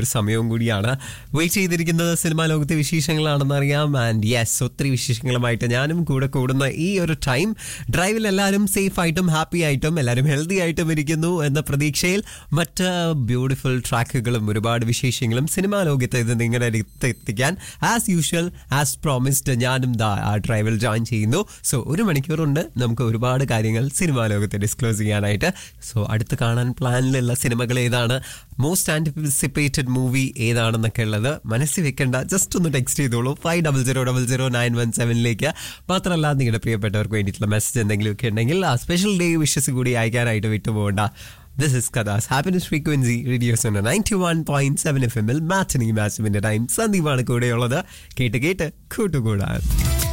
ഒരു സമയവും കൂടിയാണ് വെയിറ്റ് ചെയ്തിരിക്കുന്നത് സിനിമാ ലോകത്തെ വിശേഷങ്ങളാണെന്ന് അറിയാം ആൻഡ് യെസ് ഒത്തിരി വിശേഷങ്ങളുമായിട്ട് ഞാനും കൂടെ കൂടുന്ന ഈ ഒരു ടൈം ഡ്രൈവിൽ എല്ലാവരും സേഫ് ആയിട്ടും ഹാപ്പി ആയിട്ടും എല്ലാവരും ഹെൽത്തി ആയിട്ടും ഇരിക്കുന്നു എന്ന പ്രതീക്ഷയിൽ മറ്റ് ബ്യൂട്ടിഫുൾ ട്രാക്കുകളും ഒരുപാട് വിശേഷങ്ങളും സിനിമാ ലോകത്ത് ഇത് നിങ്ങളുടെ അടുത്ത് എത്തിക്കാൻ ആസ് യൂഷ്വൽ ആസ് പ്രോമിസ്ഡ് ഞാനും ദാ ആ ഡ്രൈവിൽ ജോയിൻ ചെയ്യുന്നു സോ ഒരു മണിക്കൂറുണ്ട് നമുക്ക് ഒരുപാട് കാര്യങ്ങൾ സിനിമാ ലോകത്ത് ഡിസ്ക്ലോസ് ചെയ്യാനായിട്ട് സോ അടുത്ത് കാണാൻ പ്ലാനിലുള്ള സിനിമകൾ ഏതാണ് മോസ്റ്റ് ആന്റിസിപ്പേറ്റഡ് മൂവി ഏതാണെന്നൊക്കെ ഉള്ളത് മനസ്സിൽ വെക്കേണ്ട ജസ്റ്റ് ഒന്ന് ടെക്സ്റ്റ് ചെയ്തോളൂ five double zero double zero nine one സെവനിലേക്ക് മാത്രമല്ല നിങ്ങളുടെ പ്രിയപ്പെട്ടവർക്ക് വേണ്ടിയിട്ടുള്ള മെസ്സേജ് എന്തെങ്കിലും ഒക്കെ ഉണ്ടെങ്കിൽ ആ സ്പെഷ്യൽ ഡേ വിഷസ് കൂടി അയക്കാനായിട്ട് വിട്ടുപോകണ്ട ദിസ് ഇസ് കഥാസ് happiness frequency radio's ninety one point seven F എമ്മിൽ മാറ്റനി മാച്ചിന്റെ ടൈം സന്ദീപാണ് കൂടെയുള്ളത് കേട്ട് കേട്ട് കൂട്ടുകൂടാൻ